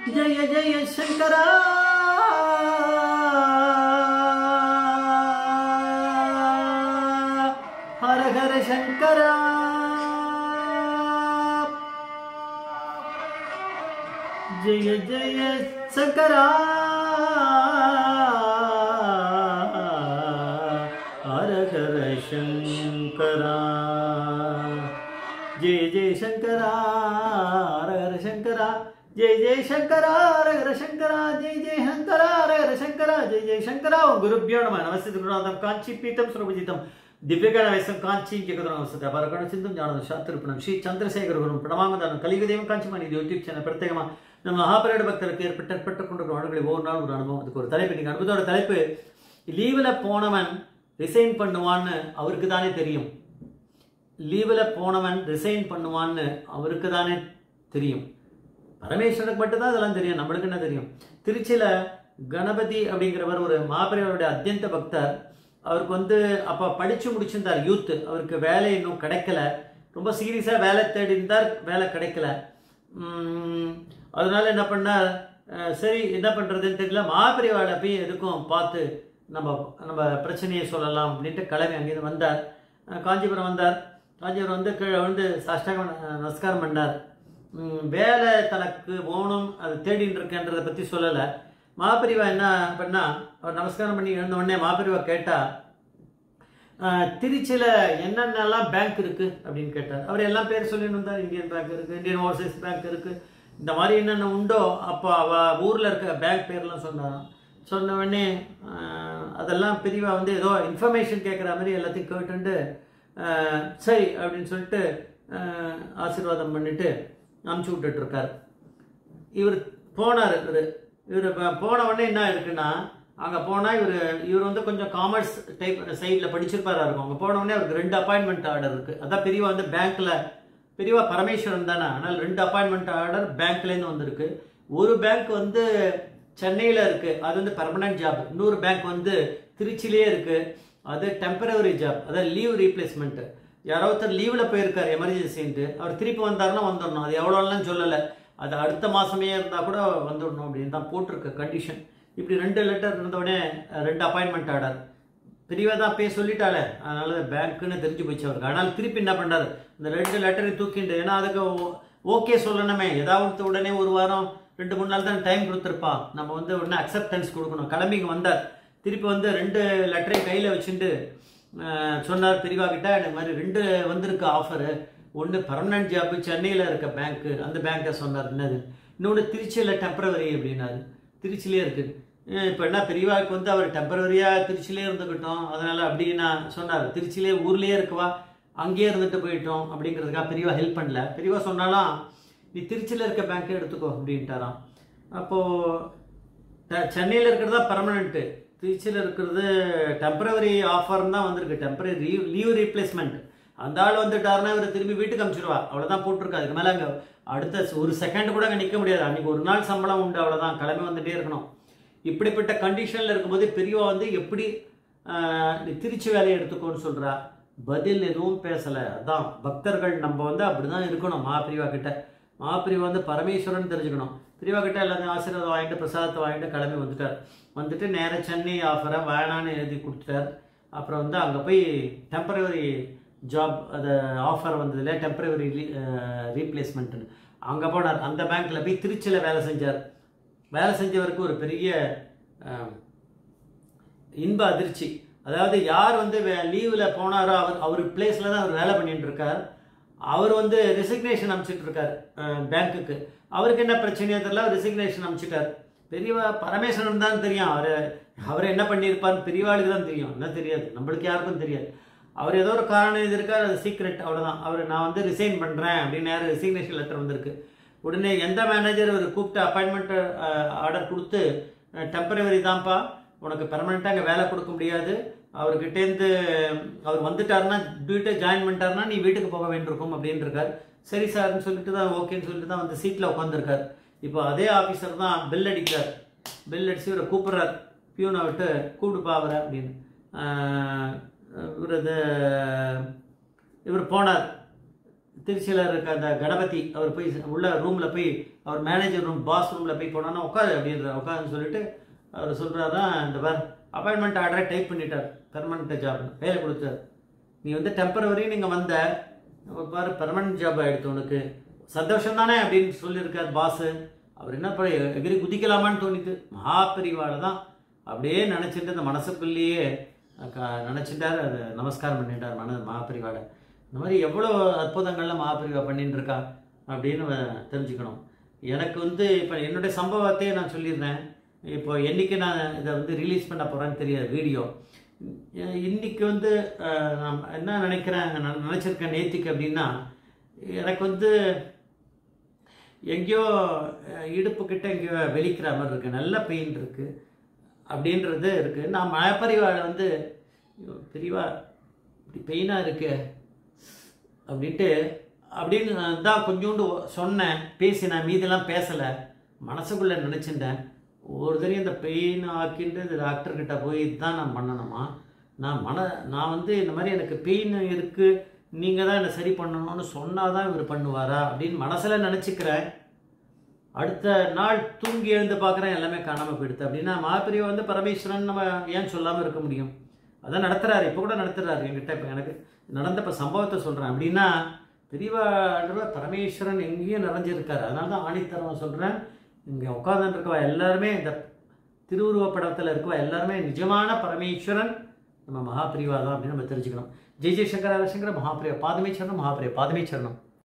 ஜெய ஜெய சங்கரா ஹர ஹர சங்கரா ஜெய ஜெய சங்கரா ஹர ஹர சங்கரா ஜெய ஜெய சங்கரா ஹர ஹர சங்கரா ஜெய ஜெய சங்கரா ஹர ஹர சங்கரா ஜெய ஜெய சங்கரா ஹர ஹர சங்கரா ஜெய ஜெய சங்கரா ஓம் குருப்யோ நம நமஸ்தே குருநாதம் காஞ்சி பீத்தம் சுரபஜிதம் ದಿವ್ಯಗಣ ವಯಸ್ಸಂ ಕಾಂಚಿ ಜಗದ ನಮಸ್ತೆ ಪರಗಣ ಸಿಂಧು ಜ್ಞಾನದ ಶಾಸ್ತ್ರಪಣಂ ಶ್ರೀ ಚಂದ್ರಶೇಖರ ಗುರು ಪ್ರಣಾಮದಾನ கலியுகதேவம் காஞ்சி மணி யூடியூப் சேனல் பிரத்யேகமா நம்ம மகாபரியோட பக்தருக்கு ஏற்பட்ட ஏற்பட்டு கொண்ட ஆண்டுகளை ஒவ்வொரு நாள் ஒரு அனுபவம் அதுக்கு ஒரு தலைப்பு இன்னைக்கு அனுபவத்தோட தலைப்பு லீவில் போனவன் ரிசைன் பண்ணுவான்னு அவருக்கு தானே தெரியும் லீவில் போனவன் ரிசைன் பண்ணுவான்னு அவருக்கு தானே தெரியும் பரமேஸ்வரனுக்கு மட்டும்தான் அதெல்லாம் தெரியும் நம்மளுக்கு என்ன தெரியும் திருச்சியில் கணபதி அப்படிங்கிறவர் ஒரு மாபெரியவருடைய அத்தியந்த பக்தர் அவருக்கு வந்து அப்போ படித்து முடிச்சிருந்தார் யூத்து அவருக்கு வேலை இன்னும் கிடைக்கல ரொம்ப சீரியஸாக வேலை தேடி இருந்தார் வேலை கிடைக்கல உம், அதனால என்ன பண்ணார் அஹ், சரி என்ன பண்ணுறதுன்னு தெரியல மாபெரியவாளை போய் எதுக்கும் பார்த்து நம்ம நம்ம பிரச்சனையை சொல்லலாம் அப்படின்ட்டு கிளம்பி அங்கேருந்து வந்தார் அஹ், காஞ்சிபுரம் வந்தார் காஞ்சிபுரம் வந்து கீழே வந்து சாஷ்டாங்க நமஸ்காரம் பண்ணார் உம், வேலை தனக்கு போகணும் அது தேடின்னு இருக்கேன்றதை பற்றி சொல்லலை மாப்பிரிவா என்ன பண்ணா அவர் நமஸ்காரம் பண்ணி எழுந்த உடனே மாப்பிரிவா கேட்டா ஆஹ், திருச்சியில என்னென்னலாம் பேங்க் இருக்கு அப்படின்னு கேட்டார் அவர் எல்லாம் பேர் சொல்லிட்டு இருந்தார் இந்தியன் பேங்க் இருக்கு இந்தியன் ஓவர்சீஸ் பேங்க் இருக்கு இந்த மாதிரி என்னென்ன உண்டோ அப்போ அவ ஊர்ல இருக்க பேங்க் பேர்லாம் சொன்னாராம் சொன்ன உடனே ஆஹ், அதெல்லாம் பிரிவா வந்து ஏதோ இன்ஃபர்மேஷன் கேட்குற மாதிரி எல்லாத்தையும் கேட்டுண்டு ஆஹ், சரி அப்படின்னு சொல்லிட்டு ஆஹ், ஆசீர்வாதம் பண்ணிட்டு அனுப்பிச்சி விட்டுட்டு இருக்காரு இவர் போனார் இவர் இவர் போன உடனே என்ன இருக்குன்னா அங்கே போனால் இவர் இவர் வந்து கொஞ்சம் காமர்ஸ் டைப் சைடில் படிச்சிருப்பாரா இருக்கும் அங்கே போன உடனே அவருக்கு ரெண்டு அப்பாயின்மெண்ட் ஆர்டர் இருக்குது அதான் பெரியவா வந்து பேங்க்கில் பெரியவா பரமேஸ்வரன் தானே ஆனால் ரெண்டு அப்பாயின்மெண்ட் ஆர்டர் பேங்க்லேருந்து வந்திருக்கு ஒரு பேங்க் வந்து சென்னையில் இருக்குது அது வந்து பர்மனன்ட் ஜாப் இன்னொரு பேங்க் வந்து திருச்சிலேயே இருக்குது அது டெம்பரவரி ஜாப் அதாவது லீவ் ரீப்ளேஸ்மெண்ட் யாரோ ஒருத்தர் லீவில் போயிருக்காரு எமர்ஜென்சின்ட்டு அவர் திருப்பி வந்தாருன்னா வந்துடணும் அது எவ்வளோலாம் சொல்லலை அது அடுத்த மாதமே இருந்தால் கூட வந்துடணும் அப்படின்னு தான் போட்டிருக்கு கண்டிஷன் இப்படி ரெண்டு லெட்டர் இருந்தவுடனே அஹ், ரெண்டு அப்பாயின்மெண்ட் ஆர்டர் பெரியவா தான் போய் சொல்லிட்டாலே அதனால பேங்க்குன்னு தெரிஞ்சு போச்சு அவருக்கு ஆனால் திருப்பி என்ன பண்ணாரு இந்த ரெண்டு லெட்டரையும் தூக்கிண்டு ஏன்னா அதுக்கு ஓகே சொல்லணுமே ஏதாவது உடனே ஒரு வாரம் ரெண்டு மூணு நாள் தான் டைம் கொடுத்துருப்பா நம்ம வந்து உடனே அக்செப்டன்ஸ் கொடுக்கணும் கிளம்பி இங்க வந்தார் திருப்பி வந்து ரெண்டு லெட்டரையும் கையில் வச்சுட்டு அஹ், சொன்னார் பெரியவா கிட்ட எனக்கு மாதிரி ரெண்டு வந்திருக்கு ஆஃபரு ஒன்று பர்மனன்ட் ஜாப் சென்னையில் இருக்க பேங்க்கு அந்த பேங்க்கை சொன்னார் என்னது இன்னொன்று திருச்சியில் டெம்பரவரி அப்படின்னாரு திருச்சியிலே இருக்குது இப்போ என்ன பெரியவாவுக்கு வந்து அவர் டெம்பரவரியாக திருச்சியிலே இருந்துக்கிட்டோம் அதனால் அப்படி நான் சொன்னார் திருச்சியிலே ஊர்லேயே இருக்கவா அங்கேயே இருந்துட்டு போயிட்டோம் அப்படிங்கிறதுக்காக பெரியவா ஹெல்ப் பண்ணல பெரியவா சொன்னாலாம் நீ திருச்சியில் இருக்க பேங்க்கே எடுத்துக்கோ அப்படின்ட்டாராம் அப்போது சென்னையில் இருக்கிறது தான் பர்மனெண்ட்டு திருச்சியில் இருக்கிறது டெம்பரவரி ஆஃபர் தான் வந்திருக்கு டெம்பரரி லீவ் லீவ் ரீப்ளேஸ்மெண்ட் அந்த ஆள் வந்துட்டாருன்னா இவர் திரும்பி வீட்டுக்கு அனுப்பிச்சிடுவா அவ்வளோதான் போட்டிருக்கு அதுக்கு மேலே அங்கே அடுத்த ஒரு செகண்ட் கூட அங்கே நிற்க முடியாது அன்றைக்கி ஒரு நாள் சம்பளம் உண்டு அவ்வளோதான் கிளம்பி வந்துட்டே இருக்கணும் இப்படிப்பட்ட கண்டிஷனில் இருக்கும்போது பெரியவா வந்து எப்படி ஆஹ், நீ திருச்சி வேலையை எடுத்துக்கோன்னு சொல்கிறா பதில் எதுவும் பேசலை அதான் பக்தர்கள் நம்ம வந்து அப்படி தான் இருக்கணும் மகாபிரிவா கிட்ட மகாபிரிவா வந்து பரமேஸ்வரன் தெரிஞ்சுக்கணும் பிரிவா கிட்ட எல்லாத்தையும் ஆசீர்வாதம் வாங்கிட்டு பிரசாதத்தை வாங்கிட்டு கிளம்பி வந்துட்டார் வந்துட்டு நேராக சென்னை ஆஃபரை வேணான்னு எழுதி கொடுத்துட்டார் அப்புறம் வந்து அங்கே போய் டெம்பரவரி ஜாப் அது ஆஃபர் வந்ததுல டெம்பரவரி ரீப்ளேஸ்மெண்ட்னு அங்கே போனார் அந்த பேங்க்கில் போய் திருச்சியில் வேலை செஞ்சார் வேலை செஞ்சவருக்கு ஒரு பெரிய அஹ், இன்ப அதிர்ச்சி அதாவது யார் வந்து லீவில் போனாரோ அவர் அவர் பிளேஸில் தான் அவர் வேலை பண்ணிட்டு இருக்கார் அவர் வந்து ரெசிக்னேஷன் அனுப்பிச்சிட்டு இருக்கார் பேங்க்குக்கு அவருக்கு என்ன பிரச்சனையோ தெரியல அவர் ரெசிக்னேஷன் அனுப்பிச்சிட்டார் பெரியவா பரமேஸ்வரன் தான் தெரியும் அவர் அவர் என்ன பண்ணியிருப்பார்னு பெரியவாளுக்கு தான் தெரியும் என்ன தெரியாது நம்மளுக்கு யாருக்கும் தெரியாது அவர் ஏதோ ஒரு காரணம் இது இருக்கார் அது சீக்ரெட் அவ்வளோதான் அவர் நான் வந்து ரிசைன் பண்ணுறேன் அப்படின்னு நேரம் ரெசிக்னேஷன் லெட்டர் வந்திருக்கு உடனே எந்த மேனேஜர் அவர் கூப்பிட்டு அப்பாயின்மெண்ட் ஆர்டர் கொடுத்து டெம்பரவரி தான்ப்பா உனக்கு பெர்மனெண்ட்டாக அங்கே வேலை கொடுக்க முடியாது அவர்கிட்டேருந்து அவர் வந்துட்டாருன்னா டியூட்டை ஜாயின் பண்ணிட்டாருன்னா நீ வீட்டுக்கு போக வேண்டியிருக்கும் அப்படின்னு இருக்கார் சரி சார்னு சொல்லிட்டு தான் ஓகேன்னு சொல்லிட்டு தான் வந்து சீட்டில் உட்காந்துருக்கார் இப்போ அதே ஆஃபீஸர் தான் பெல் அடிக்கிறார் பெல் அடிச்சு இவரை கூப்பிட்றார் பியூனை விட்டு கூப்பிடுப்பா அவரை அப்படின்னு ஆஹ் இவர் இது இவர் போனார் திருச்சியில் இருக்க அந்த கணபதி அவர் போய் உள்ள ரூமில் போய் அவர் மேனேஜர் ரூம் பாஸ் ரூமில் போய் போனோன்னா உட்காரு அப்படின்ற உட்காருன்னு சொல்லிட்டு அவர் சொல்கிறாரா இந்த பார் அப்பாயின்மெண்ட் ஆர்டரை டைப் பண்ணிட்டார் பெர்மனண்ட் ஜாப் வேலை கொடுத்தார் நீ வந்து டெம்பரவரி நீங்கள் வந்த ஒரு பாரு பெர்மனன்ட் ஜாப் ஆகிடுத்து உனக்கு சந்தோஷம் தானே அப்படின்னு சொல்லியிருக்கார் பாஸு அவர் என்ன பண்ண எகிரி குதிக்கலாமான்னு தோணித்து மகாபெரிவாளை தான் அப்படியே நினச்சிட்டு அந்த மனசுக்குள்ளேயே க- நினைச்சிட்டார் அது நமஸ்காரம் பண்ணிட்டார் மன மகாபெரிவாளை இந்த மாதிரி எவ்வளோ அற்புதங்கள்ல மகாபெரிவா பண்ணிட்டு இருக்கா அப்படின்னு வ- தெரிஞ்சுக்கணும் எனக்கு வந்து இப்போ என்னுடைய சம்பவத்தையே நான் சொல்லிடுறேன் இப்போ என்னைக்கு நான் இதை வந்து ரிலீஸ் பண்ண போகிறேன்னு தெரியாது வீடியோ இன்னைக்கு வந்து அஹ், நான் என்ன நினைக்கிறேன் நான் நினச்சிருக்கேன் நேத்திக்கு அப்படின்னா எனக்கு வந்து எங்கேயோ அஹ், இடுப்பு கிட்ட எங்கேயோ வெளிக்கிற மாதிரி இருக்கு நல்ல பெயின் இருக்கு அப்படின்றது இருக்கு நான் மழப்பரிவாளை வந்து ஐயோ, பெரியவா இப்படி பெயினாக இருக்கு அப்படின்ட்டு அப்படின்னு நான் தான் கொஞ்சோண்டு சொன்னேன் பேசினேன் மீதெல்லாம் பேசலை மனசுக்குள்ளே நினச்சிட்டேன் ஒரு தடவை இந்த பெயின் ஆக்கிட்டு இந்த டாக்டர்கிட்ட போய் தான் நான் பண்ணணுமா நான் மன நான் வந்து இந்த மாதிரி எனக்கு பெயின் இருக்குது நீங்கள் தான் என்னை சரி பண்ணணும்னு சொன்னால் தான் இவர் பண்ணுவாரா அப்படின்னு மனசில் நினச்சிக்கிறேன் அடுத்த நாள் தூங்கி எழுந்து பார்க்குறேன் எல்லாமே காணாமல் போயிடுது அப்படின்னா மாப்பிரியை வந்து பரமேஸ்வரன் நம்ம ஏன் சொல்லாமல் இருக்க முடியும் அதான் நடத்துறாரு இப்போ கூட நடத்துறாரு என்கிட்ட இப்போ எனக்கு நடந்த இப்போ சம்பவத்தை சொல்கிறேன் அப்படின்னா பெரியவாழ்வர் பரமேஸ்வரன் எங்கேயும் நிறைஞ்சிருக்காரு அதனால தான் ஆணித்தரம் சொல்கிறேன் இங்கே உட்காந்துட்டு இருக்கவா எல்லாருமே இந்த திருவுருவ படத்தில் இருக்கவா எல்லாருமே நிஜமான பரமேஸ்வரன் நம்ம மகாபிரிவா தான் அப்படின்னு நம்ம தெரிஞ்சுக்கணும் ஜெய் ஜெய் சங்கர சங்கர மகாபிரியா பாதமே சரணம் மகாபிரியா பாதமே சரணம்